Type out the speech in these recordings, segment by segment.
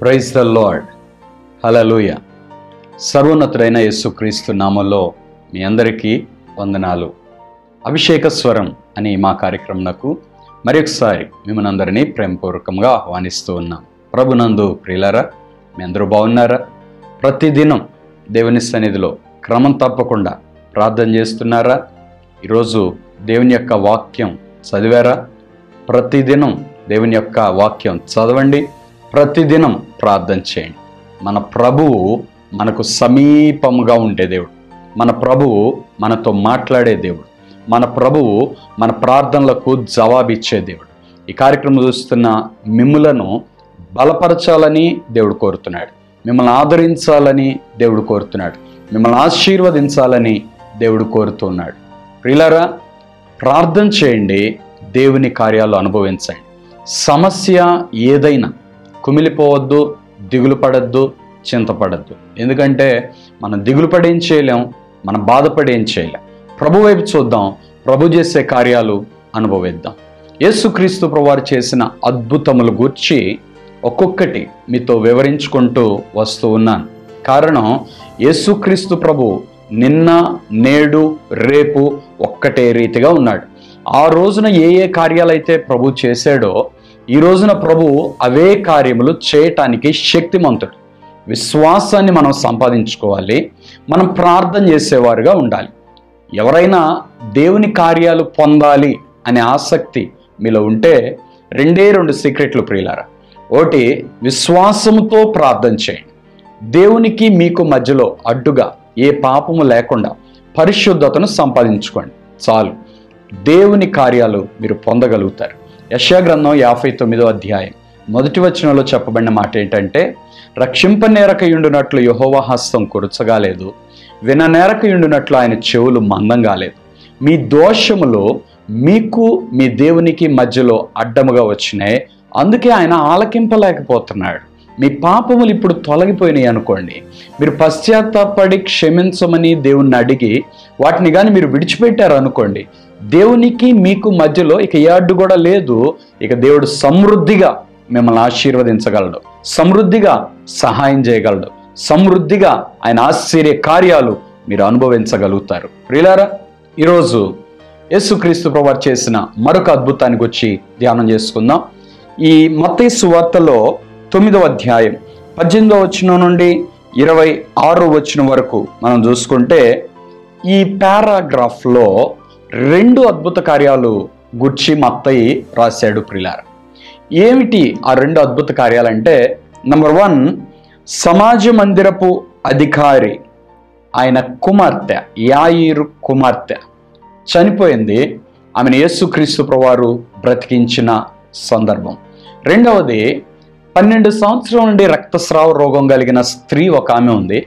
Praise the lord హలలుయ సర్వోన్నతుడైన యేసుక్రీస్తు నామంలో మీ అందరికీ వందనాలు అభిషేక స్వరం అనే మా కార్యక్రమంకు మరొకసారి మిమ్మల్ని అందరినీ ప్రేమపూర్వకంగా ఆహ్వానిస్తూ ఉన్నాం ప్రభునందు ప్రియులారా మీ అందరూ బాగున్నారా ప్రతిదినం దేవుని సన్నిధిలో క్రమం తప్పకుండా ప్రార్థన చేస్తున్నారా ఈరోజు దేవుని యొక్క వాక్యం చదివారా ప్రతిదినం దేవుని యొక్క వాక్యం చదవండి ప్రతిదినం ప్రార్థన చేయండి మన ప్రభువు మనకు సమీపముగా ఉండే దేవుడు మన ప్రభువు మనతో మాట్లాడే దేవుడు మన ప్రభువు మన ప్రార్థనలకు జవాబిచ్చే దేవుడు ఈ కార్యక్రమం చూస్తున్న మిమ్ములను బలపరచాలని దేవుడు కోరుతున్నాడు మిమ్మల్ని ఆదరించాలని దేవుడు కోరుతున్నాడు మిమ్మల్ని ఆశీర్వదించాలని దేవుడు కోరుతున్నాడు ప్రియులారా ప్రార్థన చేయండి దేవుని కార్యాలు అనుభవించండి సమస్య ఏదైనా కుమిలిపోవద్దు దిగులు పడద్దు చింతపడద్దు ఎందుకంటే మనం దిగులు పడేం చేయలేం మనం బాధపడేం చేయలేం ప్రభు వైపు చూద్దాం ప్రభు చేసే కార్యాలు అనుభవిద్దాం యేసుక్రీస్తు ప్రభువారు చేసిన అద్భుతములు గూర్చి ఒక్కొక్కటి మీతో వివరించుకుంటూ వస్తూ ఉన్నాను కారణం యేసుక్రీస్తు ప్రభు నిన్న నేడు రేపు ఒక్కటే రీతిగా ఉన్నాడు ఆ రోజున ఏ ఏ కార్యాలైతే ప్రభు చేశాడో ఈ రోజున ప్రభు అవే కార్యములు చేయటానికి శక్తిమంతుడు విశ్వాసాన్ని మనం సంపాదించుకోవాలి మనం ప్రార్థన చేసేవారుగా ఉండాలి ఎవరైనా దేవుని కార్యాలు పొందాలి అనే ఆసక్తి మీలో ఉంటే రెండే రెండు సీక్రెట్లు ప్రియులారా ఒకటి విశ్వాసముతో ప్రార్థన చేయండి దేవునికి మీకు మధ్యలో అడ్డుగా ఏ పాపము లేకుండా పరిశుద్ధతను సంపాదించుకోండి చాలు దేవుని కార్యాలు మీరు పొందగలుగుతారు యశాగ్రంథం యాభై తొమ్మిదో అధ్యాయం మొదటి వచనంలో చెప్పబడిన మాట ఏంటంటే రక్షింపనేరకయుండునట్లు యహోవ హస్తం కురచగాలేదు విననేరకయుండునట్లు ఆయన చెవులు మందం కాలేదు మీ దోషములు మీకు మీ దేవునికి మధ్యలో అడ్డముగా వచ్చినాయి అందుకే ఆయన ఆలకింపలేకపోతున్నాడు మీ పాపములు ఇప్పుడు తొలగిపోయినాయి అనుకోండి మీరు పశ్చాత్తాపడి క్షమించమని దేవుణ్ణి అడిగి వాటిని కానీ మీరు విడిచిపెట్టారు అనుకోండి దేవునికి మీకు మధ్యలో ఇక ఏ అడ్డు కూడా లేదు ఇక దేవుడు సమృద్ధిగా మిమ్మల్ని ఆశీర్వదించగలడు సమృద్ధిగా సహాయం చేయగలడు సమృద్ధిగా ఆయన ఆశ్చర్య కార్యాలు మీరు అనుభవించగలుగుతారు ప్రియులారా ఈరోజు యేసుక్రీస్తు ప్రభువారు చేసిన మరొక అద్భుతానికి వచ్చి ధ్యానం చేసుకుందాం ఈ మత్తయి వార్తలో తొమ్మిదవ అధ్యాయం పద్దెనిమిదవ వచనం నుండి ఇరవై ఆరో వచనం వరకు మనం చూసుకుంటే ఈ పారాగ్రాఫ్లో రెండు అద్భుత కార్యాలు గుర్చి మత్తయి రాశాడు ప్రిలార ఏమిటి ఆ రెండు అద్భుత కార్యాలంటే నంబర్ వన్ సమాజ మందిరపు అధికారి ఆయన కుమార్తె యాయిరు కుమార్తె చనిపోయింది ఆమెను యేసుక్రీస్తు ప్రవారు బ్రతికించిన సందర్భం రెండవది పన్నెండు సంవత్సరం నుండి రక్తస్రావ రోగం కలిగిన స్త్రీ ఒక ఆమె ఉంది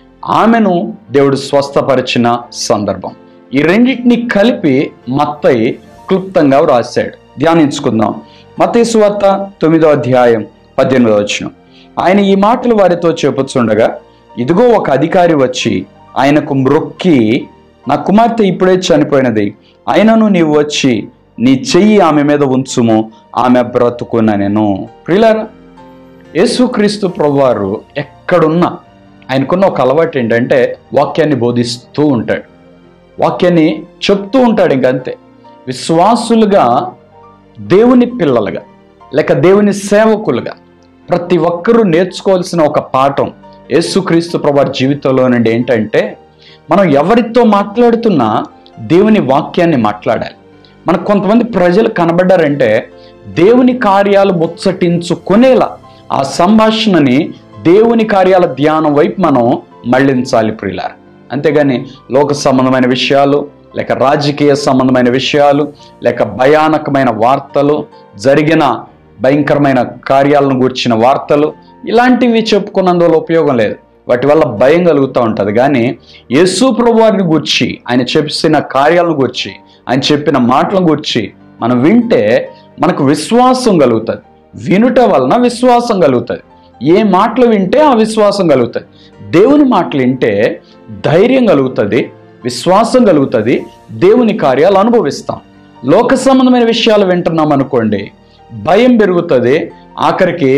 ఆమెను దేవుడు స్వస్థపరిచిన సందర్భం ఈ రెండింటిని కలిపి మత్తయి క్లుప్తంగా వ్రాశాడు ధ్యానించుకుందాం మత్తయి సువార్త తొమ్మిదో అధ్యాయం పద్దెనిమిదో వచ్చిన ఆయన ఈ మాటలు వారితో చెప్పుచుండగా ఇదిగో ఒక అధికారి వచ్చి ఆయనకు మ్రొక్కి నా కుమార్తె ఇప్పుడే చనిపోయినది అయినను నీవు వచ్చి నీ చెయ్యి ఆమె మీద ఉంచుము ఆమె బ్రతుకున్న నేను ప్రియులారా యేసుక్రీస్తు ప్రభువారు ఎక్కడున్నా ఆయనకున్న ఒక అలవాటు ఏంటంటే వాక్యాన్ని బోధిస్తూ ఉంటాడు వాక్యాన్ని చెప్తూ ఉంటాడు ఇంకంతే విశ్వాసులుగా దేవుని పిల్లలుగా లేక దేవుని సేవకులుగా ప్రతి ఒక్కరూ నేర్చుకోవాల్సిన ఒక పాఠం యేసుక్రీస్తు ప్రభువారి జీవితంలో నుండి ఏంటంటే మనం ఎవరితో మాట్లాడుతున్నా దేవుని వాక్యాన్ని మాట్లాడాలి మనకు కొంతమంది ప్రజలు కనబడ్డారంటే దేవుని కార్యాలు ముచ్చటించుకునేలా ఆ సంభాషణని దేవుని కార్యాల ధ్యానం వైపు మనం మళ్ళించాలి ప్రియులారు అంతేగాని లోక సంబంధమైన విషయాలు లేక రాజకీయ సంబంధమైన విషయాలు లేక భయానకమైన వార్తలు జరిగిన భయంకరమైన కార్యాలను గూర్చిన వార్తలు ఇలాంటివి చెప్పుకున్నందువల్ల ఉపయోగం లేదు వాటి వల్ల భయం కలుగుతూ ఉంటుంది కానీ యేసు ప్రభువారిని గూర్చి ఆయన చెప్పిన కార్యాలను గూర్చి ఆయన చెప్పిన మాటలను గూర్చి మనం వింటే మనకు విశ్వాసం కలుగుతుంది వినుట వలన విశ్వాసం కలుగుతుంది ఏ మాటలు వింటే ఆ విశ్వాసం కలుగుతుంది దేవుని మాటలు వింటే ధైర్యం కలుగుతుంది విశ్వాసం కలుగుతుంది దేవుని కార్యాలు అనుభవిస్తాం లోక సంబంధమైన విషయాలు వింటున్నాం అనుకోండి భయం పెరుగుతుంది ఆఖరికి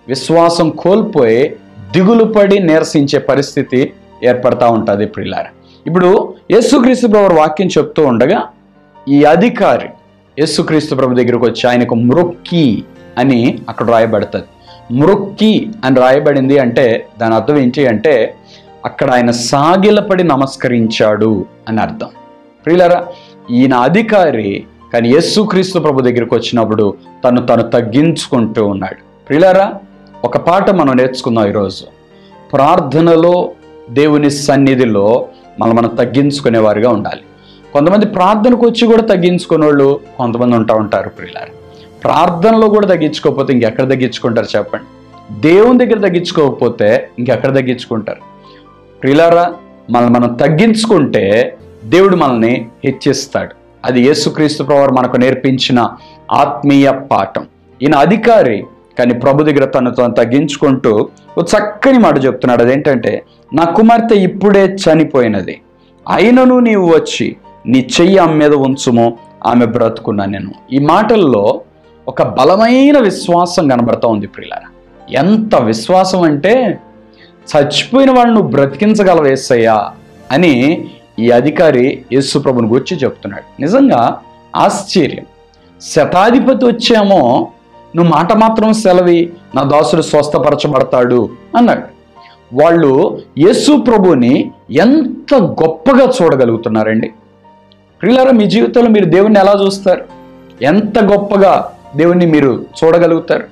విశ్వాసం కోల్పోయి దిగులు పడి నిరసించే పరిస్థితి ఏర్పడతా ఉంటుంది ప్రిలార ఇప్పుడు యేసుక్రీస్తు ప్రభు వాక్యం చెప్తూ ఉండగా ఈ అధికారి యేసుక్రీస్తు ప్రభు దగ్గరకు వచ్చి ఆయనకు మృక్కి అని అక్కడ రాయబడుతుంది మృక్కి అని రాయబడింది అంటే దాని అర్థం ఏంటి అంటే అక్కడ ఆయన సాగిలపడి నమస్కరించాడు అని అర్థం ప్రియులరా ఈయన అధికారి కానీ యేసుక్రీస్తు ప్రభు దగ్గరికి వచ్చినప్పుడు తను తను తగ్గించుకుంటూ ఉన్నాడు ప్రియులరా ఒక పాట మనం నేర్చుకుందాం ఈరోజు ప్రార్థనలో దేవుని సన్నిధిలో మనం మనం తగ్గించుకునేవారుగా ఉండాలి కొంతమంది ప్రార్థనకు వచ్చి కూడా తగ్గించుకునే వాళ్ళు కొంతమంది ఉంటా ఉంటారు ప్రియులారు ప్రార్థనలో కూడా తగ్గించుకోకపోతే ఇంకెక్కడ తగ్గించుకుంటారు చెప్పండి దేవుని దగ్గర తగ్గించుకోకపోతే ఇంకెక్కడ తగ్గించుకుంటారు ప్రియులారా మనం మనం తగ్గించుకుంటే దేవుడు మనల్ని హెచ్చిస్తాడు అది యేసుక్రీస్తు ప్రవారు మనకు నేర్పించిన ఆత్మీయ పాఠం ఈయన అధికారి కానీ ప్రభు దగ్గర తను తాను తగ్గించుకుంటూ ఒక చక్కని మాట చెప్తున్నాడు అదేంటంటే నా కుమార్తె ఇప్పుడే చనిపోయినది అయినను నీవు వచ్చి నీ చెయ్యి ఆమె మీద ఉంచుము ఆమె బ్రతుకున్నా నేను ఈ మాటల్లో ఒక బలమైన విశ్వాసం కనబడతా ఉంది ప్రియులారా ఎంత విశ్వాసం అంటే చచ్చిపోయిన వాళ్ళని నువ్వు బ్రతికించగలవేసయ్యా అని ఈ అధికారి యేసు ప్రభుని గురించి చెప్తున్నాడు నిజంగా ఆశ్చర్యం శతాధిపతి వచ్చామో నువ్వు మాట మాత్రం సెలవి నా దాసుడు స్వస్థపరచబడతాడు అన్నాడు వాళ్ళు యేసు ప్రభుని ఎంత గొప్పగా చూడగలుగుతున్నారండి ప్రియులారా మీ జీవితంలో మీరు దేవుణ్ణి ఎలా చూస్తారు ఎంత గొప్పగా దేవుణ్ణి మీరు చూడగలుగుతారు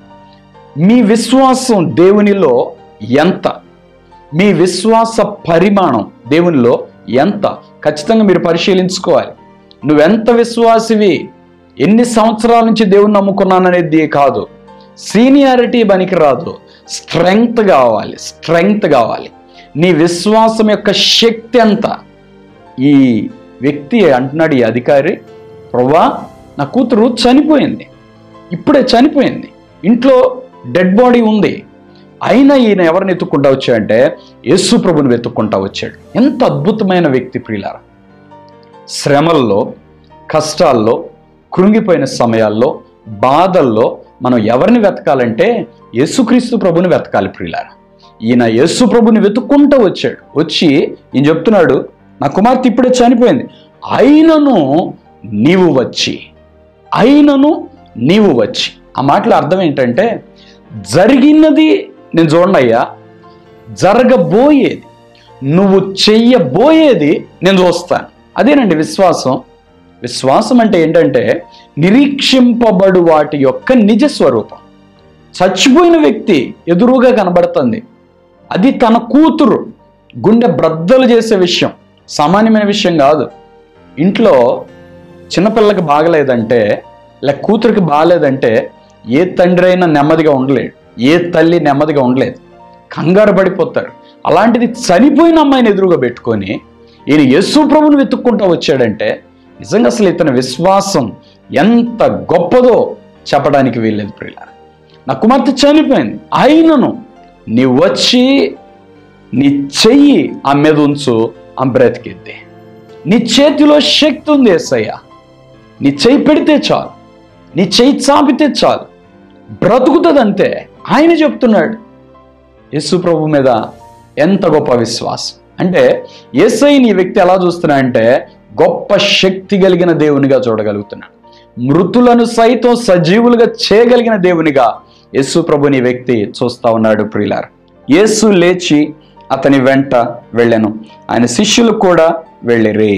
మీ విశ్వాసం దేవునిలో ఎంత మీ విశ్వాస పరిమాణం దేవునిలో ఎంత ఖచ్చితంగా మీరు పరిశీలించుకోవాలి నువ్వెంత విశ్వాసివి ఎన్ని సంవత్సరాల నుంచి దేవుని నమ్ముకున్నాననేది కాదు సీనియారిటీ పనికి రాదు స్ట్రెంగ్త్ కావాలి స్ట్రెంగ్త్ కావాలి నీ విశ్వాసం యొక్క శక్తి ఎంత ఈ వ్యక్తి అంటున్నాడు ఈ అధికారి ప్రవ్వా నా కూతురు చనిపోయింది ఇప్పుడే చనిపోయింది ఇంట్లో డెడ్ బాడీ ఉంది అయినా ఈయన ఎవరిని ఎత్తుక్కుంటా వచ్చాడంటే యేసు ప్రభుని వెతుక్కుంటా వచ్చాడు ఎంత అద్భుతమైన వ్యక్తి ప్రియులారా శ్రమల్లో కష్టాల్లో కృంగిపోయిన సమయాల్లో బాధల్లో మనం ఎవరిని వెతకాలంటే యేసుక్రీస్తు ప్రభుని వెతకాలి ప్రియులారా ఈయన యేసు ప్రభుని వెతుక్కుంటూ వచ్చాడు వచ్చి ఈయన చెప్తున్నాడు నా కుమార్తె ఇప్పుడే చనిపోయింది అయినను నీవు వచ్చి అయినను నీవు వచ్చి ఆ మాటల అర్థం ఏంటంటే జరిగినది నేను చూడనయ్యా జరగబోయేది నువ్వు చెయ్యబోయేది నేను చూస్తాను అదేనండి విశ్వాసం విశ్వాసం అంటే ఏంటంటే నిరీక్షింపబడు వాటి యొక్క నిజ స్వరూపం చచ్చిపోయిన వ్యక్తి ఎదురుగా కనబడుతుంది అది తన కూతురు గుండె బ్రద్దలు చేసే విషయం సామాన్యమైన విషయం కాదు ఇంట్లో చిన్నపిల్లకి బాగలేదంటే లేక కూతురికి బాగలేదంటే ఏ తండ్రి అయినా నెమ్మదిగా ఉండలేడు ఏ తల్లి నెమ్మదిగా ఉండలేదు కంగారు పడిపోతారు అలాంటిది చనిపోయిన అమ్మాయిని ఎదురుగా పెట్టుకొని ఈయన యేసు ప్రభుని వెతుక్కుంటూ వచ్చాడంటే నిజంగా అసలు ఇతని విశ్వాసం ఎంత గొప్పదో చెప్పడానికి వీల్లేదు ప్రియుల నా కుమార్తె చనిపోయింది అయినను నీ వచ్చి నీ చెయ్యి ఆ మీద ఉంచు ఆ బ్రతికిద్ది నీ చేతిలో శక్తి ఉంది ఏసయ్య నీ చెయ్యి పెడితే చాలు నీ చెయ్యి చాపితే చాలు బ్రతుకుతుంది అంతే ఆయన చెప్తున్నాడు యేసు ప్రభు మీద ఎంత గొప్ప విశ్వాసం అంటే యేసై నీ వ్యక్తి ఎలా చూస్తున్నా అంటే గొప్ప శక్తి కలిగిన దేవునిగా చూడగలుగుతున్నాడు మృతులను సైతం సజీవులుగా చేయగలిగిన దేవునిగా యేసు ప్రభు నీ వ్యక్తి చూస్తా ఉన్నాడు ప్రియులార్ యేసు లేచి అతని వెంట వెళ్ళాను ఆయన శిష్యులు కూడా వెళ్ళిరి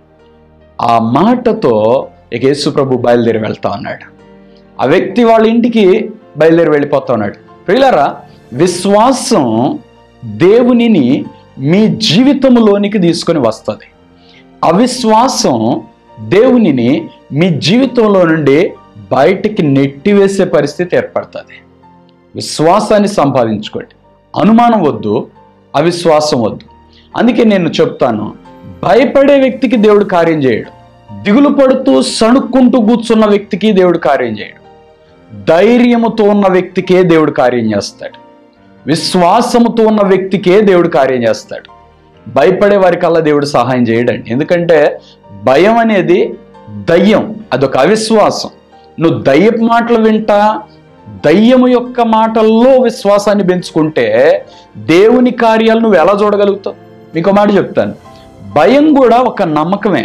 ఆ మాటతో ఇక యేసు ప్రభు బయలుదేరి వెళ్తా ఉన్నాడు ఆ వ్యక్తి వాళ్ళ ఇంటికి బయలుదేరి వెళ్ళిపోతా ఉన్నాడు ప్రియులారా విశ్వాసం దేవునిని మీ జీవితంలోనికి తీసుకొని వస్తుంది అవిశ్వాసం దేవునిని మీ జీవితంలో నుండి బయటికి నెట్టివేసే పరిస్థితి ఏర్పడుతుంది విశ్వాసాన్ని సంపాదించుకోండి అనుమానం వద్దు అవిశ్వాసం వద్దు అందుకే నేను చెప్తాను భయపడే వ్యక్తికి దేవుడు కార్యం చేయడు దిగులు పడుతూ సణుక్కుంటూ కూర్చున్న వ్యక్తికి దేవుడు కార్యం చేయడు ధైర్యముతో ఉన్న వ్యక్తికే దేవుడు కార్యం చేస్తాడు విశ్వాసముతో ఉన్న వ్యక్తికే దేవుడు కార్యం చేస్తాడు భయపడే వారికల్లా దేవుడు సహాయం చేయడండి ఎందుకంటే భయం అనేది దయ్యం అదొక అవిశ్వాసం నువ్వు దయ్యపు మాటలు వింటా దయ్యము యొక్క మాటల్లో విశ్వాసాన్ని పెంచుకుంటే దేవుని కార్యాలు నువ్వు ఎలా చూడగలుగుతావు మీకు ఒక మాట చెప్తాను భయం కూడా ఒక నమ్మకమే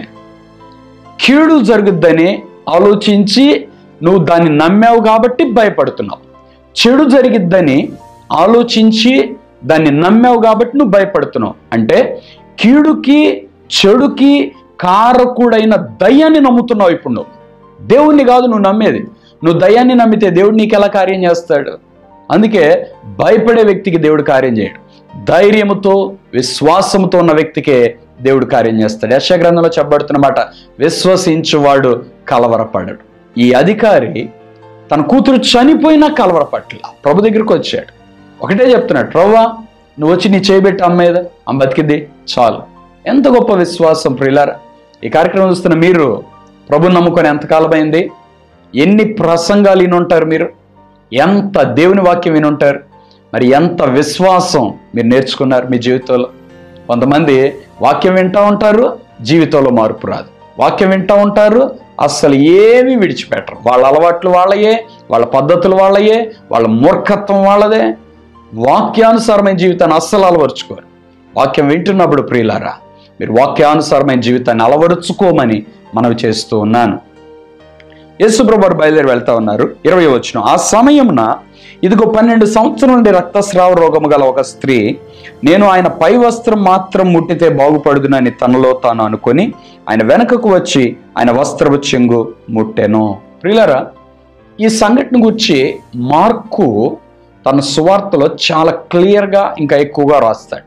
కీడు జరుగుద్దని ఆలోచించి నువ్వు దాన్ని నమ్మావు కాబట్టి భయపడుతున్నావు చెడు జరిగిద్దని ఆలోచించి దాన్ని నమ్మావు కాబట్టి నువ్వు భయపడుతున్నావు అంటే కీడుకి చెడుకి కారకుడైన దయ్యాన్ని నమ్ముతున్నావు ఇప్పుడు నువ్వు దేవుణ్ణి కాదు నువ్వు నమ్మేది నువ్వు దయ్యాన్ని నమ్మితే దేవుడు నీకు ఎలా కార్యం చేస్తాడు అందుకే భయపడే వ్యక్తికి దేవుడు కార్యం చేయడు ధైర్యముతో విశ్వాసముతో ఉన్న వ్యక్తికే దేవుడు కార్యం చేస్తాడు యశ గ్రంథంలో చెప్పబడుతున్నమాట విశ్వసించువాడు కలవరపడడు ఈ అధికారి తన కూతురు చనిపోయినా కలవరపట్ల ప్రభు దగ్గరికి వచ్చాడు ఒకటే చెప్తున్నాడు ప్రవ్వా నువ్వు వచ్చి నీ చేయబెట్టి అమ్మేదా అమ్మ బతికిద్ది చాలు ఎంత గొప్ప విశ్వాసం ప్రియులారా ఈ కార్యక్రమం చూస్తున్న మీరు ప్రభు నమ్ముకొని ఎంతకాలమైంది ఎన్ని ప్రసంగాలు వినుంటారు మీరు ఎంత దేవుని వాక్యం వినుంటారు మరి ఎంత విశ్వాసం మీరు నేర్చుకున్నారు మీ జీవితంలో కొంతమంది వాక్యం వింటూ ఉంటారు జీవితంలో మార్పు రాదు వాక్యం వింటూ ఉంటారు అస్సలు ఏమీ విడిచిపెట్టరు వాళ్ళ అలవాట్లు వాళ్ళయే వాళ్ళ పద్ధతులు వాళ్ళయే వాళ్ళ మూర్ఖత్వం వాళ్ళదే వాక్యానుసారమైన జీవితాన్ని అస్సలు అలవరుచుకోరు వాక్యం వింటున్నప్పుడు ప్రియులారా మీరు వాక్యానుసారమైన జీవితాన్ని అలవరుచుకోమని మనవి చేస్తూ ఉన్నాను యేసుప్రభు వారు బయలుదేరి వెళ్తా ఉన్నారు ఇరవై వచ్చిన ఆ సమయమున ఇదిగో పన్నెండు సంవత్సరం నుండి రక్తస్రావ రోగము గల ఒక స్త్రీ నేను ఆయన పై వస్త్రం మాత్రం ముట్టితే బాగుపడుదునని తనలో తాను అనుకొని ఆయన వెనకకు వచ్చి ఆయన వస్త్రపు చెంగు ముట్టెను ప్రియులరా ఈ సంఘటన గురించి మార్కు తన సువార్తలో చాలా క్లియర్గా ఇంకా ఎక్కువగా రాస్తాడు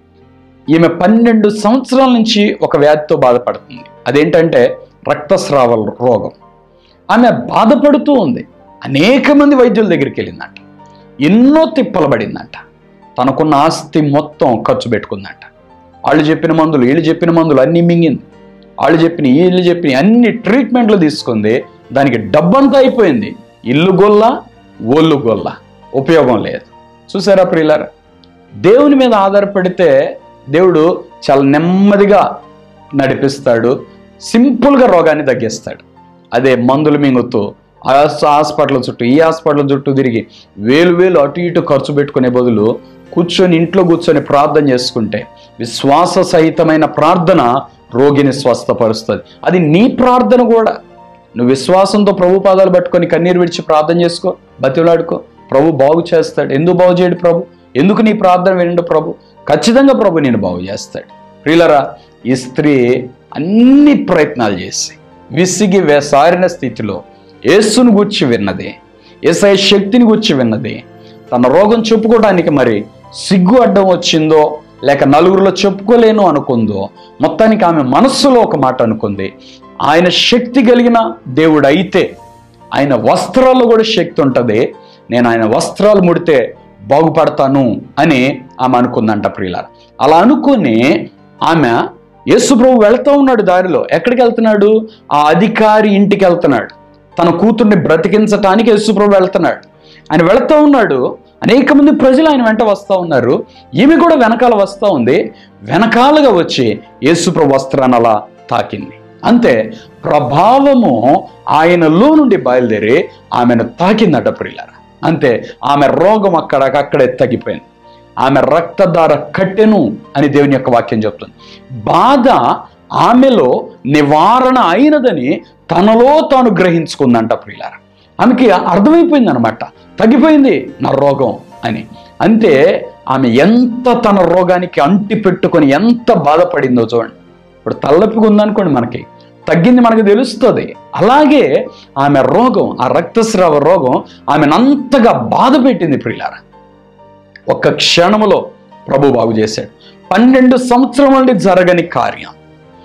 ఈమె పన్నెండు సంవత్సరాల నుంచి ఒక వ్యాధితో బాధపడుతుంది అదేంటంటే రక్తస్రావ రోగం ఆమె బాధపడుతూ ఉంది అనేక మంది వైద్యుల దగ్గరికి వెళ్ళిందంట ఎన్నో తిప్పలు పడిందంట తనకున్న ఆస్తి మొత్తం ఖర్చు పెట్టుకుందంట వాళ్ళు చెప్పిన మందులు వీళ్ళు చెప్పిన మందులు అన్నీ మింగింది వాళ్ళు చెప్పిన వీళ్ళు చెప్పిన అన్ని ట్రీట్మెంట్లు తీసుకుంది దానికి డబ్బంతా అయిపోయింది ఇల్లు గొల్ల ఒళ్ళు గొల్ల ఉపయోగం లేదు చూసారా ప్రియులారా దేవుని మీద ఆధారపడితే దేవుడు చాలా నెమ్మదిగా నడిపిస్తాడు సింపుల్గా రోగాన్ని తగ్గిస్తాడు అదే మందులు మింగుతూ ఆ హాస్పిటల్ చుట్టూ ఈ హాస్పిటల్ చుట్టూ తిరిగి వేలు వేలు అటు ఇటు ఖర్చు పెట్టుకునే బదులు కూర్చొని ఇంట్లో కూర్చొని ప్రార్థన చేసుకుంటే విశ్వాస సహితమైన ప్రార్థన రోగిని స్వస్థపరుస్తుంది అది నీ ప్రార్థన కూడా నువ్వు విశ్వాసంతో ప్రభు పాదాలు పట్టుకొని కన్నీరు విడిచి ప్రార్థన చేసుకో బతిలాడుకో ప్రభు బాగు చేస్తాడు ఎందుకు బాగు చేయడు ప్రభు ఎందుకు నీ ప్రార్థన వినండు ప్రభు ఖచ్చితంగా ప్రభు నేను బాగు చేస్తాడు ప్రియులరా ఈ స్త్రీ అన్ని ప్రయత్నాలు చేసి విసిగి వేసారిన స్థితిలో యేసును గుర్చి విన్నది ఏసఐ శక్తిని గుర్చి విన్నది తన రోగం చెప్పుకోవడానికి మరి సిగ్గు అడ్డం వచ్చిందో లేక నలుగురిలో చెప్పుకోలేను అనుకుందో మొత్తానికి ఆమె మనస్సులో ఒక మాట అనుకుంది ఆయన శక్తి కలిగిన దేవుడు అయితే ఆయన వస్త్రాల్లో కూడా శక్తి ఉంటుంది నేను ఆయన వస్త్రాలు ముడితే బాగుపడతాను అని ఆమె అనుకుందంట ప్రియుల అలా అనుకుని ఆమె యేసుప్రభు వెళ్తూ ఉన్నాడు దారిలో ఎక్కడికి వెళ్తున్నాడు ఆ అధికారి ఇంటికి వెళ్తున్నాడు తన కూతుర్ని బ్రతికించటానికి యేసుప్రభు వెళ్తున్నాడు ఆయన వెళ్తూ ఉన్నాడు అనేక మంది ప్రజలు ఆయన వెంట వస్తూ ఉన్నారు ఈమె కూడా వెనకాల వస్తూ ఉంది వెనకాలగా వచ్చి యేసుప్రభు వస్త్రాన్ని అలా తాకింది అంతే ప్రభావము ఆయనలో నుండి బయలుదేరి ఆమెను తాకిందట ప్రియులారా అంతే ఆమె రోగం అక్కడకక్కడే తగ్గిపోయింది ఆమె రక్తధార కట్టెను అని దేవుని యొక్క వాక్యం చెప్తుంది బాధ ఆమెలో నివారణ అయినదని తనలో తాను గ్రహించుకుందంట ప్రియులారా ఆమెకి అర్థమైపోయింది అనమాట తగ్గిపోయింది నా రోగం అని అంతే ఆమె ఎంత తన రోగానికి అంటి పెట్టుకొని ఎంత బాధపడిందో చూడండి ఇప్పుడు తలనొప్పిగా ఉందనుకోండి మనకి తగ్గింది మనకు తెలుస్తుంది అలాగే ఆమె రోగం ఆ రక్తస్రావ రోగం ఆమెను అంతగా బాధ పెట్టింది ప్రియులారా ఒక్క క్షణములో ప్రభు బాగు చేశాడు పన్నెండు సంవత్సరం నుండి జరగని కార్యం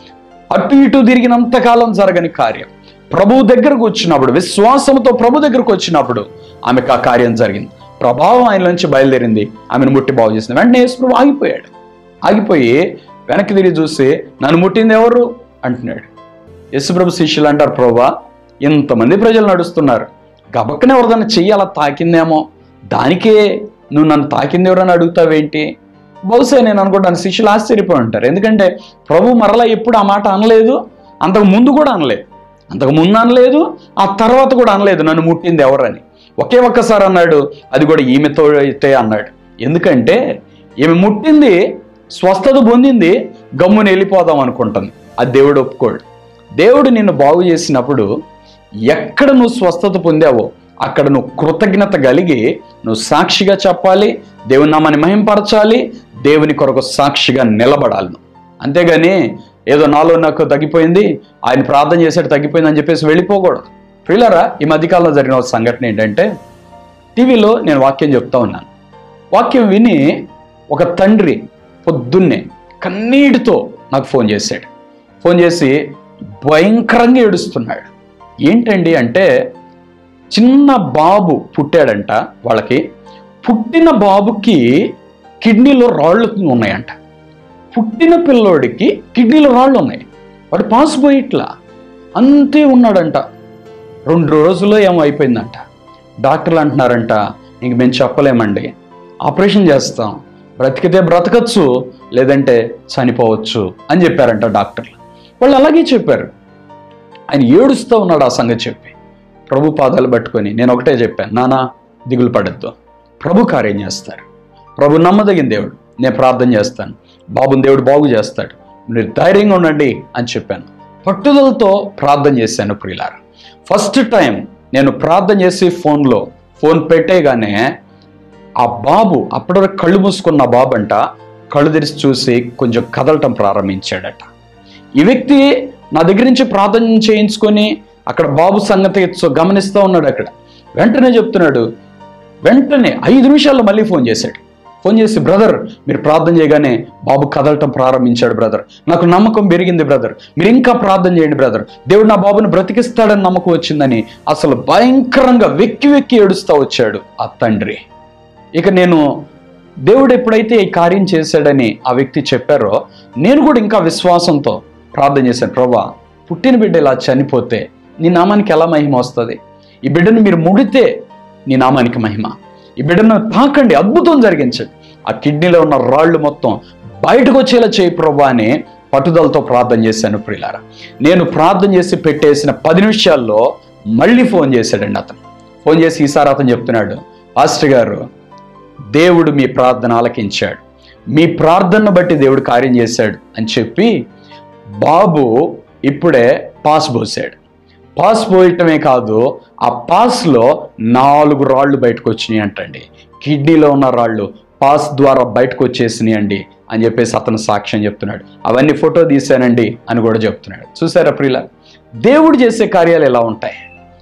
అటు ఇటు తిరిగినంత కాలం జరగని కార్యం ప్రభు దగ్గరకు వచ్చినప్పుడు విశ్వాసంతో ప్రభు దగ్గరకు వచ్చినప్పుడు ఆమెకు ఆ కార్యం జరిగింది ప్రభావం ఆయన నుంచి బయలుదేరింది ఆమెను ముట్టి బాగు చేసింది వెంటనే యేసు ప్రభు ఆగిపోయాడు ఆగిపోయి వెనక్కి తిరిగి చూసి నన్ను ముట్టింది ఎవరు అంటున్నాడు యేసుప్రభు శిష్యులు అంటారు ప్రభా ఇంతమంది ప్రజలు నడుస్తున్నారు గబక్కనే ఎవరిదన్నా చెయ్యి అలా తాకిందేమో దానికే నువ్వు నన్ను తాకింది ఎవరని అడుగుతావేంటి బహుశా నేను అనుకుంటాను శిష్యులు ఆశ్చర్యపోయి ఉంటారు ఎందుకంటే ప్రభు మరలా ఎప్పుడు ఆ మాట అనలేదు అంతకు ముందు కూడా అనలేదు అంతకు ముందు అనలేదు ఆ తర్వాత కూడా అనలేదు నన్ను ముట్టింది ఎవరని ఒకే ఒక్కసారి అన్నాడు అది కూడా ఈమెతో అయితే అన్నాడు ఎందుకంటే ఈమె ముట్టింది స్వస్థత పొందింది గమ్మున వెళ్ళిపోదాం అనుకుంటుంది అది దేవుడు ఒప్పుకోడు దేవుడు నిన్ను బాగు చేసినప్పుడు ఎక్కడ నువ్వు స్వస్థత పొందావో అక్కడ నువ్వు కృతజ్ఞత కలిగి నువ్వు సాక్షిగా చెప్పాలి దేవుని నామాన్ని మహింపరచాలి దేవుని కొరకు సాక్షిగా నిలబడాలి నువ్వు అంతేగాని ఏదో నాలో నాకు తగ్గిపోయింది ఆయన ప్రార్థన చేసాడు తగ్గిపోయింది అని చెప్పేసి వెళ్ళిపోకూడదు ప్రియులరా ఈ మధ్యకాలంలో జరిగిన ఒక సంఘటన ఏంటంటే టీవీలో నేను వాక్యం చెప్తా ఉన్నాను వాక్యం విని ఒక తండ్రి పొద్దున్నే కన్నీటితో నాకు ఫోన్ చేశాడు ఫోన్ చేసి భయంకరంగా ఏడుస్తున్నాడు ఏంటండి అంటే చిన్న బాబు పుట్టాడంట వాళ్ళకి పుట్టిన బాబుకి కిడ్నీలో రాళ్ళు ఉన్నాయంట పుట్టిన పిల్లోడికి కిడ్నీలో రాళ్ళు ఉన్నాయి వాడు పాస్ పోయిట్లా అంతే ఉన్నాడంట రెండు రోజుల్లో ఏమో అయిపోయిందంట డాక్టర్లు అంటున్నారంట ఇంక మేము చెప్పలేమండి ఆపరేషన్ చేస్తాం బ్రతికితే బ్రతకచ్చు లేదంటే చనిపోవచ్చు అని చెప్పారంట డాక్టర్లు వాళ్ళు అలాగే చెప్పారు ఆయన ఏడుస్తూ ఉన్నాడు ఆ సంగతి చెప్పి ప్రభు పాదాలు పట్టుకొని నేను ఒకటే చెప్పాను నానా దిగులు పడద్దు ప్రభు కార్యం చేస్తారు ప్రభు నమ్మదగిన దేవుడు నేను ప్రార్థన చేస్తాను బాబుని దేవుడు బాగు చేస్తాడు మీరు ధైర్యంగా ఉండండి అని చెప్పాను పట్టుదలతో ప్రార్థన చేశాను ప్రియులారా ఫస్ట్ టైం నేను ప్రార్థన చేసి ఫోన్లో ఫోన్ పెట్టేగానే ఆ బాబు అప్పటివరకు కళ్ళు మూసుకున్న బాబు అంట కళ్ళు తెరిచి చూసి కొంచెం కదలటం ప్రారంభించాడట ఈ వ్యక్తి నా దగ్గర నుంచి ప్రార్థన చేయించుకొని అక్కడ బాబు సంగతి సో గమనిస్తూ ఉన్నాడు అక్కడ వెంటనే చెప్తున్నాడు వెంటనే ఐదు నిమిషాల్లో మళ్ళీ ఫోన్ చేశాడు ఫోన్ చేసి బ్రదర్ మీరు ప్రార్థన చేయగానే బాబు కదలటం ప్రారంభించాడు బ్రదర్ నాకు నమ్మకం పెరిగింది బ్రదర్ మీరు ఇంకా ప్రార్థన చేయండి బ్రదర్ దేవుడు నా బాబుని బ్రతికిస్తాడని నమ్మకం వచ్చిందని అసలు భయంకరంగా వెక్కి వెక్కి ఏడుస్తూ వచ్చాడు ఆ తండ్రి ఇక నేను దేవుడు ఎప్పుడైతే ఈ కార్యం చేశాడని ఆ వ్యక్తి చెప్పారో నేను కూడా ఇంకా విశ్వాసంతో ప్రార్థన చేశాను ప్రభా పుట్టిన బిడ్డ ఇలా చనిపోతే నీ నామానికి ఎలా మహిమ వస్తుంది ఈ బిడ్డను మీరు ముడితే నీ నామానికి మహిమ ఈ బిడ్డను తాకండి అద్భుతం జరిగించండి ఆ కిడ్నీలో ఉన్న రాళ్ళు మొత్తం బయటకు వచ్చేలా చేయి ప్రభా అని పట్టుదలతో ప్రార్థన చేశాను ప్రియులారా నేను ప్రార్థన చేసి పెట్టేసిన పది నిమిషాల్లో మళ్ళీ ఫోన్ చేశాడండి అతను ఫోన్ చేసి ఈసారి అతను చెప్తున్నాడు పాస్టర్ గారు దేవుడు మీ ప్రార్థన ఆలకించాడు మీ ప్రార్థనను బట్టి దేవుడు కార్యం చేశాడు అని చెప్పి బాబు ఇప్పుడే పాస్ పోసాడు పాస్ పోయటమే కాదు ఆ పాస్లో నాలుగు రాళ్ళు బయటకు వచ్చినాయి అంటండి కిడ్నీలో ఉన్న రాళ్ళు పాస్ ద్వారా బయటకు వచ్చేసినాయి అండి అని చెప్పేసి అతను సాక్ష్యం చెప్తున్నాడు అవన్నీ ఫోటో తీశానండి అని కూడా చెప్తున్నాడు చూసారా ప్రియుల దేవుడు చేసే కార్యాలు ఎలా ఉంటాయి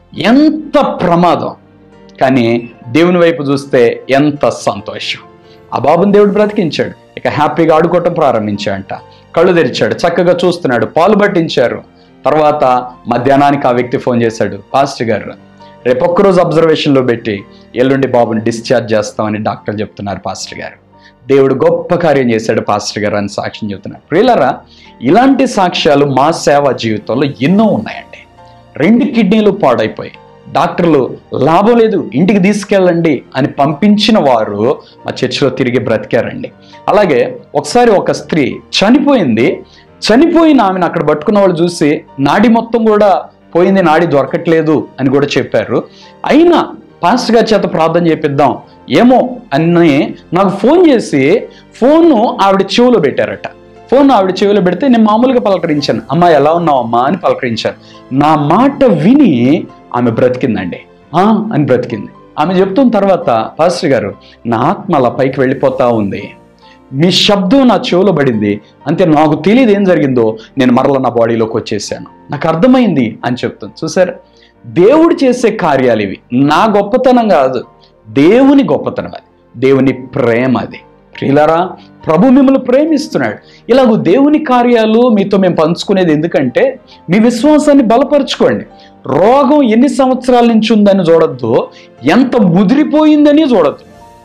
ఎంత ప్రమాదం కానీ దేవుని వైపు చూస్తే ఎంత సంతోషం ఆ బాబుని దేవుడు బ్రతికించాడు ఇక హ్యాపీగా ఆడుకోవటం ప్రారంభించాడంట కళ్ళు తెరిచాడు చక్కగా చూస్తున్నాడు పాలు పట్టించారు తర్వాత మధ్యాహ్నానికి ఆ వ్యక్తి ఫోన్ చేశాడు పాస్టర్ గారు రేపు ఒక్కరోజు అబ్జర్వేషన్లో పెట్టి ఎల్లుండి బాబుని డిశ్చార్జ్ చేస్తామని డాక్టర్ చెప్తున్నారు పాస్టర్ గారు దేవుడు గొప్ప కార్యం చేశాడు పాస్టర్ గారు అని సాక్ష్యం చెప్తున్నారు ప్రియులరా ఇలాంటి సాక్ష్యాలు మా సేవా జీవితంలో ఎన్నో ఉన్నాయండి రెండు కిడ్నీలు పాడైపోయి డాక్టర్లు లాభం లేదు ఇంటికి తీసుకెళ్ళండి అని పంపించిన వారు మా చర్చిలో తిరిగి బ్రతికారండి అలాగే ఒకసారి ఒక స్త్రీ చనిపోయింది చనిపోయిన ఆమెను అక్కడ పట్టుకున్న వాళ్ళు చూసి నాడి మొత్తం కూడా పోయింది నాడి దొరకట్లేదు అని కూడా చెప్పారు అయినా పాస్టర్ గారి చేత ప్రార్థన చేపిద్దాం ఏమో అని నాకు ఫోన్ చేసి ఫోను ఆవిడ చెవులో పెట్టారట ఫోన్ ఆవిడ చెవిలో పెడితే నేను మామూలుగా పలకరించాను అమ్మా ఎలా ఉన్నావు అమ్మా అని పలకరించాను నా మాట విని ఆమె బ్రతికిందండి "ఆ" అని బ్రతికింది ఆమె చెప్తున్న తర్వాత పాస్టర్ గారు నా ఆత్మ అలా పైకి వెళ్ళిపోతా ఉంది మీ శబ్దం నా చెవిలో పడింది అంతే నాకు తెలియదు ఏం జరిగిందో నేను మరల నా బాడీలోకి వచ్చేసాను నాకు అర్థమైంది అని చెప్తుంది చూసారు దేవుడు చేసే కార్యాలు ఇవి నా గొప్పతనం కాదు దేవుని గొప్పతనం అది దేవుని ప్రేమ అది ప్రియులారా ప్రభు మిమ్మల్ని ప్రేమిస్తున్నాడు ఇలాగ దేవుని కార్యాలు మీతో మేము పంచుకునేది ఎందుకంటే మీ విశ్వాసాన్ని బలపరచుకోండి రోగం ఎన్ని సంవత్సరాల నుంచి ఉందని చూడొద్దు ఎంత ముదిరిపోయిందని చూడొద్దు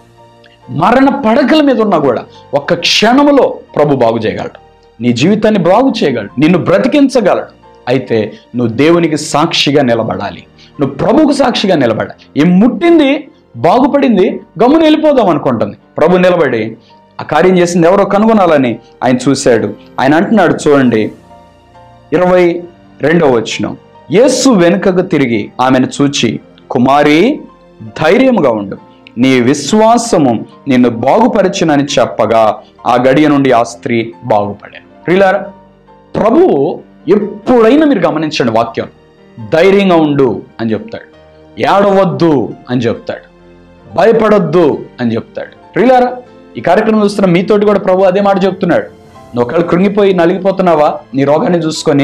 మరణ పడకల మీద ఉన్నా కూడా ఒక్క క్షణములో ప్రభు బాగు చేయగలడు నీ జీవితాన్ని బాగు చేయగలడు నిన్ను బ్రతికించగలడు అయితే నువ్వు దేవునికి సాక్షిగా నిలబడాలి నువ్వు ప్రభుకు సాక్షిగా నిలబడాలి ఏం ముట్టింది బాగుపడింది గమ్మున వెళ్ళిపోదాం అనుకుంటుంది ప్రభు నిలబడి ఆ కార్యం చేసింది ఎవరో కనుగొనాలని ఆయన చూశాడు ఆయన అంటున్నాడు చూడండి ఇరవై రెండవ వచనం యేసు వెనుకకు తిరిగి ఆమెను చూచి కుమారి ధైర్యముగా ఉండు నీ విశ్వాసము నిన్ను బాగుపరచునని చెప్పగా ఆ గడియ నుండి ఆ స్త్రీ బాగుపడాను ప్రియులారా ప్రభువు ఎప్పుడైనా మీరు గమనించండి వాక్యం ధైర్యంగా ఉండు అని చెప్తాడు ఏడవద్దు అని చెప్తాడు భయపడొద్దు అని చెప్తాడు ప్రియులారా ఈ కార్యక్రమం చూస్తున్న మీతోటి కూడా ప్రభు అదే మాట చెప్తున్నాడు నువ్వు ఒకళ్ళు కృంగిపోయి నలిగిపోతున్నావా నీ రోగాన్ని చూసుకొని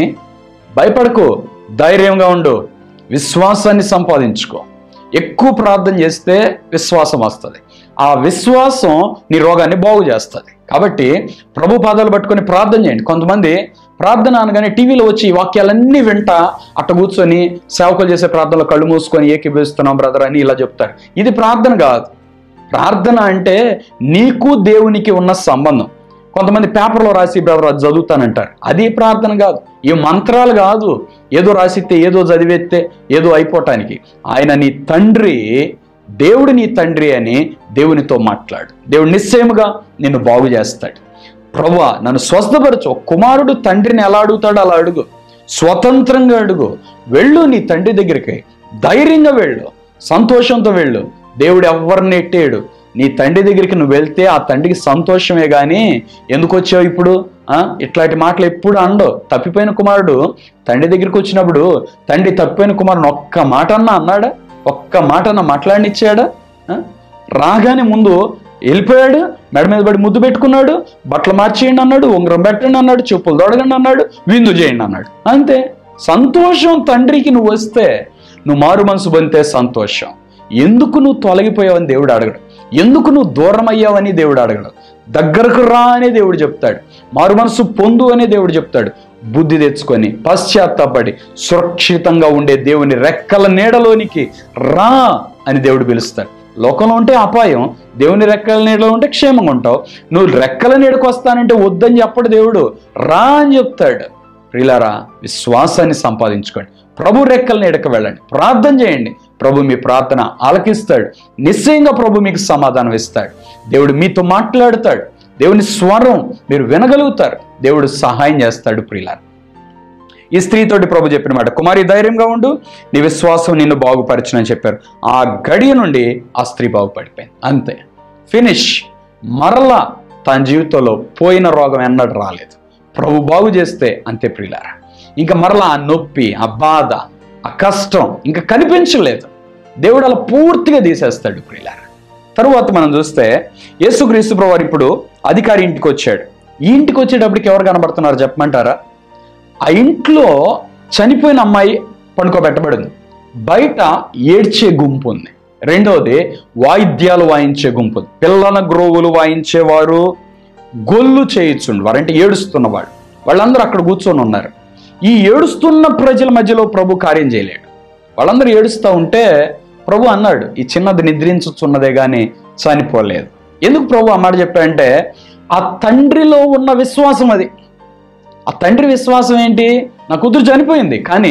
భయపడకు ధైర్యంగా ఉండు విశ్వాసాన్ని సంపాదించుకో ఎక్కువ ప్రార్థన చేస్తే విశ్వాసం వస్తుంది ఆ విశ్వాసం నీ రోగాన్ని బాగు చేస్తుంది కాబట్టి ప్రభు పాదాలు పట్టుకొని ప్రార్థన చేయండి కొంతమంది ప్రార్థన అనగానే టీవీలో వచ్చి ఈ వాక్యాలన్నీ వింటా అట్ట కూర్చొని సేవకులు చేసే ప్రార్థనలో కళ్ళు మూసుకొని ఏకీభవిస్తున్నాం బ్రదర్ అని ఇలా చెప్తారు ఇది ప్రార్థన కాదు ప్రార్థన అంటే నీకు దేవునికి ఉన్న సంబంధం కొంతమంది పేపర్లో రాసి బ్రదర్ అది చదువుతానంటారు అది ప్రార్థన కాదు ఈ మంత్రాలు కాదు ఏదో రాసిస్తే ఏదో చదివేస్తే ఏదో అయిపోవటానికి ఆయన నీ తండ్రి దేవుడు నీ తండ్రి అని దేవునితో మాట్లాడు దేవుడు నిశ్చయముగా నిన్ను బాగు చేస్తాడు ప్రభువా నన్ను స్వస్థపరచు ఒక కుమారుడు తండ్రిని ఎలా అడుగుతాడో అలా అడుగు స్వతంత్రంగా అడుగు వెళ్ళు నీ తండ్రి దగ్గరికి ధైర్యంగా వెళ్ళు సంతోషంతో వెళ్ళు దేవుడు ఎవరిని ఎట్టేయడు నీ తండ్రి దగ్గరికి నువ్వు వెళ్తే ఆ తండ్రికి సంతోషమే కానీ ఎందుకు వచ్చావు ఇప్పుడు ఆ ఇట్లాంటి మాటలు ఎప్పుడు అండవు తప్పిపోయిన కుమారుడు తండ్రి దగ్గరికి వచ్చినప్పుడు తండ్రి తప్పిపోయిన కుమారుని ఒక్క మాట అన్నా అన్నాడా ఒక్క మాట అన్నా మాట్లాడినిచ్చాడా ఆ? రాగానే ముందు వెళ్ళిపోయాడు మెడ మీద పడి ముద్దు పెట్టుకున్నాడు బట్టలు మార్చేయండి అన్నాడు ఉంగరం పెట్టండి అన్నాడు చెప్పులు తొడగండి అన్నాడు విందు చేయండి అన్నాడు అంతే సంతోషం తండ్రికి నువ్వు వస్తే నువ్వు మారు మనసు పొందితే సంతోషం ఎందుకు నువ్వు తొలగిపోయావని దేవుడు అడగడు ఎందుకు నువ్వు దూరం అయ్యావని దేవుడు అడగడు దగ్గరకు రా అని దేవుడు చెప్తాడు మారు మనసు పొందు అని దేవుడు చెప్తాడు బుద్ధి తెచ్చుకొని పశ్చాత్తాపడి సురక్షితంగా ఉండే దేవుని రెక్కల నీడలోనికి రా అని దేవుడు పిలుస్తాడు లోకంలో ఉంటే అపాయం దేవుని రెక్కల నీడలో ఉంటే క్షేమంగా ఉంటావు నువ్వు రెక్కల నీడకు వస్తానంటే వద్దని చెప్పడు దేవుడు రా అని చెప్తాడు ప్రిలారా విశ్వాసాన్ని సంపాదించుకోండి ప్రభు రెక్కల నీడకు వెళ్ళండి ప్రార్థన చేయండి ప్రభు మీ ప్రార్థన ఆలకిస్తాడు నిశ్చయంగా ప్రభు మీకు సమాధానం ఇస్తాడు దేవుడు మీతో మాట్లాడతాడు దేవుని స్వరం మీరు వినగలుగుతారు దేవుడు సహాయం చేస్తాడు ప్రిలారా ఈ స్త్రీతోటి ప్రభు చెప్పిన మాట కుమారి ధైర్యంగా ఉండు నీ విశ్వాసం నిన్ను బాగుపరచునని చెప్పారు ఆ గడియ నుండి ఆ స్త్రీ బాగుపడిపోయింది అంతే ఫినిష్ మరలా తన జీవితంలో పోయిన రోగం ఎన్నడూ రాలేదు ప్రభు బాగు చేస్తే అంతే ప్రియులారా ఇంకా మరలా ఆ నొప్పి ఆ బాధ ఆ కష్టం ఇంకా కనిపించలేదు దేవుడు అలా పూర్తిగా తీసేస్తాడు ప్రియులారా తరువాత మనం చూస్తే యేసుక్రీస్తు ప్రభు ఇప్పుడు అధికారి ఇంటికి వచ్చాడు ఈ ఇంటికి వచ్చేటప్పటికి ఎవరు కనబడుతున్నారు చెప్పమంటారా ఆ ఇంట్లో చనిపోయిన అమ్మాయి పడుకోబెట్టబడింది బయట ఏడ్చే గుంపు ఉంది రెండవది వాయిద్యాలు వాయించే గుంపు ఉంది పిల్లల గ్రోవులు వాయించేవారు గొల్లు చేయించుండు వారంటే ఏడుస్తున్నవాడు వాళ్ళందరూ అక్కడ కూర్చొని ఉన్నారు ఈ ఏడుస్తున్న ప్రజల మధ్యలో ప్రభు కార్యం చేయలేడు వాళ్ళందరూ ఏడుస్తూ ఉంటే ప్రభు అన్నాడు ఈ చిన్నది నిద్రించుచున్నదే కానీ చనిపోలేదు ఎందుకు ప్రభు ఆ మాట చెప్పాడంటే ఆ తండ్రిలో ఉన్న విశ్వాసం అది ఆ తండ్రి విశ్వాసం ఏంటి నా కూతురు చనిపోయింది కానీ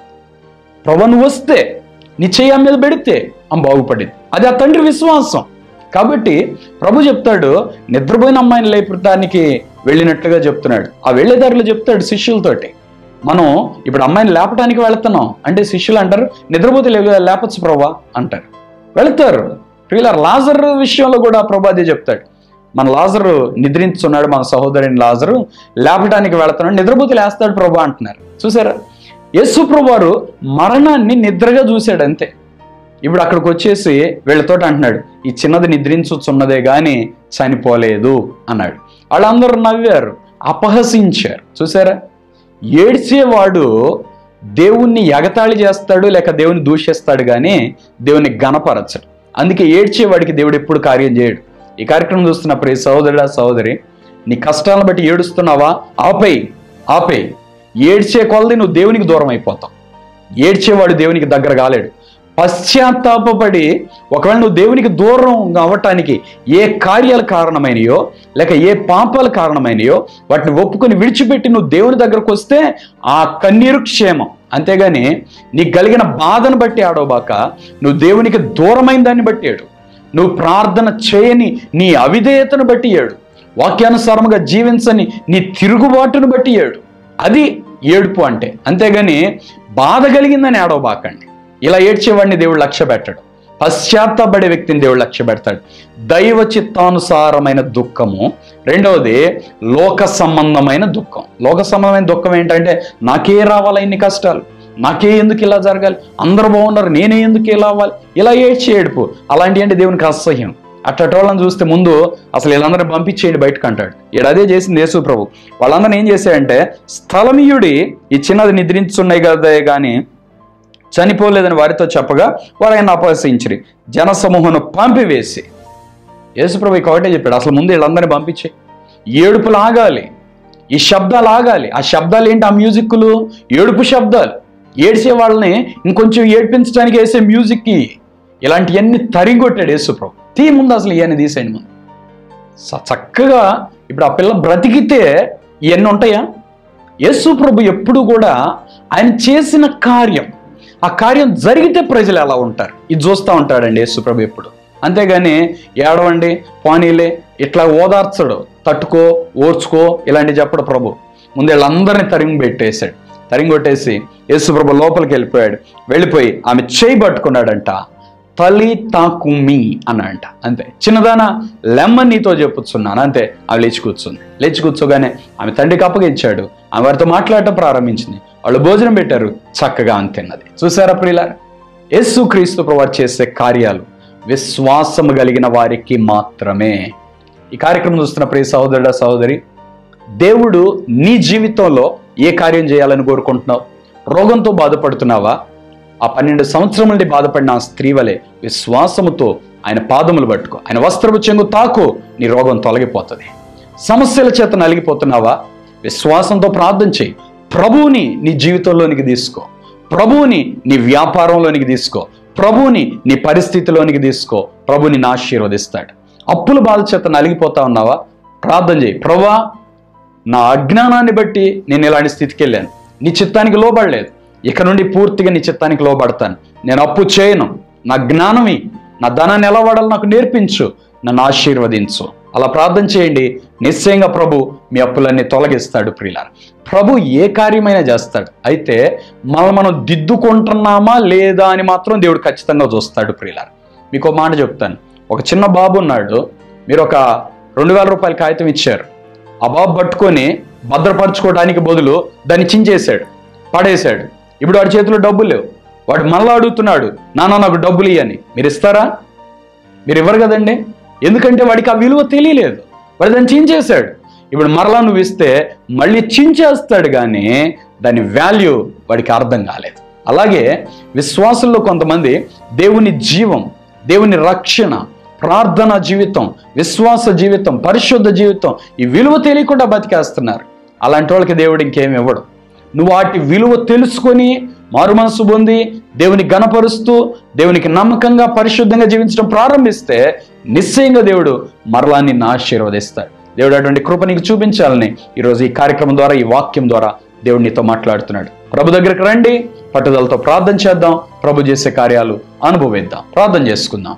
ప్రభు నువ్వు వస్తే నీ చెయ్యి ఆమె మీద పెడితే ఆమె బాగుపడింది అది ఆ తండ్రి విశ్వాసం కాబట్టి ప్రభు చెప్తాడు నిద్రపోయిన అమ్మాయిని లేపడానికి వెళ్ళినట్లుగా చెప్తున్నాడు ఆ వెళ్ళేదారిలో చెప్తాడు శిష్యులతోటి మనం ఇప్పుడు అమ్మాయిని లేపడానికి వెళ్తున్నాం అంటే శిష్యులు అంటారు నిద్రపోతే లే లేపచ్చు ప్రభా అంటారు వెళుతారు ప్రియుల లాజర్ విషయంలో కూడా ప్రభు అదే చెప్తాడు మన లాజరు నిద్రించున్నాడు మన సహోదరుని లాజరు లేపడానికి వెళుతున్నాడు నిద్రపోతే లేస్తాడు ప్రభు అంటున్నారు చూసారా యేసు ప్రభువారు మరణాన్ని నిద్రగా చూశాడు అంతే ఇప్పుడు అక్కడికి వచ్చేసి వీళ్ళతో అంటున్నాడు ఈ చిన్నది నిద్రించుచున్నదే గాని చనిపోలేదు అన్నాడు వాళ్ళందరూ నవ్వారు అపహసించారు చూసారా ఏడ్చేవాడు దేవుణ్ణి ఎగతాళి చేస్తాడు లేక దేవుని దూషిస్తాడు కానీ దేవుని గణపరచడు అందుకే ఏడ్చేవాడికి దేవుడు ఎప్పుడు కార్యం చేయడు ఈ కార్యక్రమం చూస్తున్న ప్రియ సహోదరుడా సహోదరి నీ కష్టాలను బట్టి ఏడుస్తున్నావా ఆపేయి ఆపేయి ఏడ్చే కొలది నువ్వు దేవునికి దూరం అయిపోతావు ఏడ్చేవాడు దేవునికి దగ్గర కాలేడు పశ్చాత్తాపడి ఒకవేళ నువ్వు దేవునికి దూరం అవ్వటానికి ఏ కార్యాలు కారణమైనయో లేక ఏ పాపాలు కారణమైనయో వాటిని ఒప్పుకొని విడిచిపెట్టి నువ్వు దేవుని దగ్గరకు వస్తే ఆ కన్నీరు క్షేమం అంతేగాని నీకు కలిగిన బాధను బట్టి ఆడవబాక నువ్వు దేవునికి దూరమైన దాన్ని బట్టి ఏడు నువ్వు ప్రార్థన చేయని నీ అవిధేయతను బట్టి ఏడు వాక్యానుసారముగా జీవించని నీ తిరుగుబాటును బట్టి ఏడు అది ఏడుపు అంటే అంతేగాని బాధ కలిగిందని ఏడవబాకండి ఇలా ఏడ్చేవాడిని దేవుడు లక్ష్య పెట్టడు పశ్చాత్తపడే వ్యక్తిని దేవుడు లక్ష్య పెడతాడు దైవ చిత్తానుసారమైన దుఃఖము రెండవది లోక సంబంధమైన దుఃఖం లోక సంబంధమైన దుఃఖం ఏంటంటే నాకే రావాలి ఇన్ని కష్టాలు నాకే ఎందుకు ఇలా జరగాలి అందరూ బాగున్నారు నేనే ఎందుకు ఇలా అవ్వాలి ఇలా ఏడ్చి ఏడుపు అలాంటి అంటే దేవునికి అసహ్యం అట్టటోళ్ళని చూస్తే ముందు అసలు వీళ్ళందరినీ పంపించేయండి బయటకు అంటాడు ఈడ అదే చేసింది యేసు ప్రభు వాళ్ళందరినీ ఏం చేశాడంటే స్థలమీయుడి ఈ చిన్నది నిద్రించున్నాయి కదా కానీ చనిపోలేదని వారితో చెప్పగా వారు ఆయన అపహసించిరి జనసమూహను పంపివేసి యేసుప్రభు ఇక ఒకటే చెప్పాడు అసలు ముందు వీళ్ళందరినీ పంపించే ఏడుపులు ఆగాలి ఈ శబ్దాలు ఆగాలి ఆ శబ్దాలు ఏంటి ఆ మ్యూజిక్లు ఏడుపు శబ్దాలు ఏడ్చే వాళ్ళని ఇంకొంచెం ఏడ్పించడానికి వేసే మ్యూజిక్కి ఇలాంటివన్నీ తరిగొట్టాడు యేసుప్రభు తీ ముందు అసలు ఇవన్నీ తీసేయండి ముందు స- చక్కగా ఇప్పుడు ఆ పిల్ల బ్రతికితే ఇవన్నీ ఉంటాయా యేసు ప్రభు ఎప్పుడు కూడా ఆయన చేసిన కార్యం ఆ కార్యం జరిగితే ప్రజలు ఎలా ఉంటారు ఇది చూస్తూ ఉంటాడండి యేసు ప్రభు ఎప్పుడు అంతేగాని ఏడవండి పోనీలే ఇట్లా ఓదార్చడు తట్టుకో ఓర్చుకో ఇలాంటి చెప్పడు ప్రభు ముందు వీళ్ళందరినీ తరిమి పెట్టేశాడు తరిమి కొట్టేసి యేసు ప్రభు లోపలికి వెళ్ళిపోయాడు వెళ్ళిపోయి ఆమె చేయి పట్టుకున్నాడంట తలి తాకుమి అన్నాడంట అంతే చిన్నదాన లెమ్మ నీతో చెప్పుచున్నాను అంతే ఆమె లేచి కూర్చుంది లేచి కూర్చోగానే ఆమె తండ్రికి అప్పగించాడు ఆమె వారితో మాట్లాడటం ప్రారంభించింది వాళ్ళు భోజనం పెట్టారు చక్కగా ఆమె తిన్నది చూసారా ప్రియులారా యేసు క్రీస్తు ప్రభు చేసే కార్యాలు విశ్వాసము కలిగిన వారికి మాత్రమే ఈ కార్యక్రమం చూస్తున్న ప్రియ సహోదరుడ సహోదరి దేవుడు నీ జీవితంలో ఏ కార్యం చేయాలని కోరుకుంటున్నావు రోగంతో బాధపడుతున్నావా ఆ పన్నెండు సంవత్సరం నుండి బాధపడిన ఆ స్త్రీ వలె విశ్వాసముతో ఆయన పాదములు పట్టుకో ఆయన వస్త్రపు చెంగు తాకు నీ రోగం తొలగిపోతుంది సమస్యల చేత నలిగిపోతున్నావా విశ్వాసంతో ప్రార్థన చేయి ప్రభువుని నీ జీవితంలోనికి తీసుకో ప్రభువుని నీ వ్యాపారంలోనికి తీసుకో ప్రభువుని నీ పరిస్థితిలోనికి తీసుకో ప్రభుని నా ఆశీర్వదిస్తాడు అప్పుల బాధ చేత నలిగిపోతా ఉన్నావా ప్రార్థన చేయి ప్రభా నా అజ్ఞానాన్ని బట్టి నేను ఇలాంటి స్థితికి వెళ్ళాను నీ చిత్తానికి లోబడలేదు ఇక నుండి పూర్తిగా నీ చిత్తానికి లోబడతాను నేను అప్పు చేయను నా జ్ఞానమి నా ధనాన్ని ఎలా వాడాలో నాకు నేర్పించు నన్ను ఆశీర్వదించు అలా ప్రార్థన చేయండి నిశ్చయంగా ప్రభు మీ అప్పులన్నీ తొలగిస్తాడు ప్రియుల ప్రభు ఏ కార్యమైనా చేస్తాడు అయితే మనం మనం దిద్దుకుంటున్నామా లేదా అని మాత్రం దేవుడు ఖచ్చితంగా చూస్తాడు ప్రియుల మీకు ఒక మాట చెప్తాను ఒక చిన్న బాబు ఉన్నాడు మీరు ఒక రెండు వేల రూపాయల కాగితం ఇచ్చారు ఆ బాబు పట్టుకొని భద్రపరచుకోవడానికి బదులు దాన్ని చించేశాడు పడేశాడు ఇప్పుడు వాడి చేతిలో డబ్బులు లేవు వాడు మళ్ళా అడుగుతున్నాడు నాన్న నాకు డబ్బులు ఇయ్యని మీరు ఇస్తారా మీరు ఇవ్వరు కదండి ఎందుకంటే వాడికి ఆ విలువ తెలియలేదు వాడు దాన్ని చించేశాడు ఇప్పుడు మరలా నువ్వు ఇస్తే మళ్ళీ చించేస్తాడు కానీ దాని వాల్యూ వాడికి అర్థం కాలేదు అలాగే విశ్వాసంలో కొంతమంది దేవుని జీవం దేవుని రక్షణ ప్రార్థన జీవితం విశ్వాస జీవితం పరిశుద్ధ జీవితం ఈ విలువ తెలియకుండా బతికేస్తున్నారు అలాంటి వాళ్ళకి దేవుడు ఇంకేమి ఇవ్వడు నువ్వు వాటి విలువ తెలుసుకొని మారు మనసు పొంది దేవుని గణపరుస్తూ దేవునికి నమ్మకంగా పరిశుద్ధంగా జీవించడం ప్రారంభిస్తే నిశ్చయంగా దేవుడు మరలా నిన్ను ఆశీర్వదిస్తాడు దేవుడు అటువంటి కృప నీకు చూపించాలని ఈరోజు ఈ కార్యక్రమం ద్వారా ఈ వాక్యం ద్వారా దేవుడు నీతో మాట్లాడుతున్నాడు ప్రభు దగ్గరికి రండి పట్టుదలతో ప్రార్థన చేద్దాం ప్రభు చేసే కార్యాలు అనుభవిద్దాం ప్రార్థన చేసుకుందాం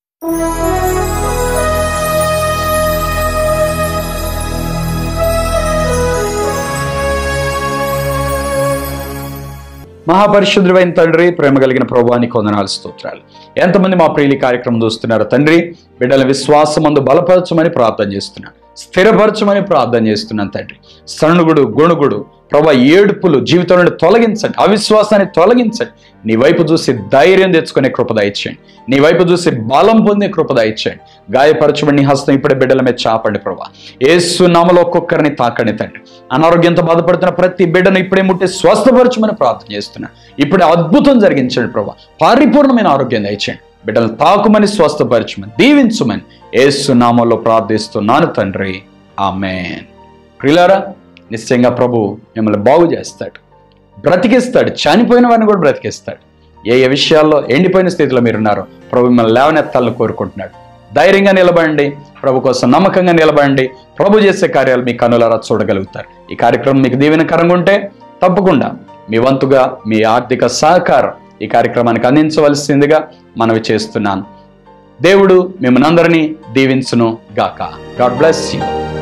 మహాపరిశుద్ధుడైన తండ్రి ప్రేమ కలిగిన ప్రభానికి వందనాలు స్తోత్రాలు ఎంతమంది మా ప్రియులి కార్యక్రమం చూస్తున్నారు తండ్రి బిడ్డల విశ్వాసమందు బలపరచమని ప్రార్థన చేస్తున్నాను స్థిరపరచమని ప్రార్థన చేస్తున్నాను తండ్రి సణుగుడు గొణుగుడు ప్రభా ఏడుపులు జీవితం నుండి తొలగించండి అవిశ్వాసాన్ని తొలగించండి నీ వైపు చూసి ధైర్యం తెచ్చుకునే కృప దయచేయండి నీ వైపు చూసి బలం పొందే కృప దయచేయండి గాయపరచబడి నీ హస్తం ఇప్పుడే బిడ్డల మీద చాపండి ప్రభా ఏసు నామలో ఒక్కొక్కరిని తాకండి తండ్రి అనారోగ్యంతో బాధపడుతున్న ప్రతి బిడ్డను ఇప్పుడే ముట్టి స్వస్థపరచమని ప్రార్థన చేస్తున్నాను ఇప్పుడే అద్భుతం జరిగించండి ప్రభా పరిపూర్ణమైన ఆరోగ్యం దయచేయండి బిడ్డలు తాకుమని స్వస్థపరచమని దీవించమని ఏసు నామంలో ప్రార్థిస్తున్నాను తండ్రి ఆమెన్ ప్రిలారా నిశ్చయంగా ప్రభు మిమ్మల్ని బాగు చేస్తాడు బ్రతికిస్తాడు చనిపోయిన వారిని కూడా బ్రతికిస్తాడు ఏ ఏ విషయాల్లో ఎండిపోయిన స్థితిలో మీరున్నారో ప్రభు మిమ్మల్ని లేవనెత్తాలని కోరుకుంటున్నాడు ధైర్యంగా నిలబడండి ప్రభు కోసం నమ్మకంగా నిలబడండి ప్రభు చేసే కార్యాలు మీ కనులారా చూడగలుగుతారు ఈ కార్యక్రమం మీకు దీవెనకరంగా ఉంటే తప్పకుండా మీ వంతుగా మీ ఆర్థిక సహకారం ఈ కార్యక్రమానికి అందించవలసిందిగా మనవి చేస్తున్నాను దేవుడు మిమ్మల్ని అందరినీ దీవించును గాక గాడ్ బ్లెస్ యూ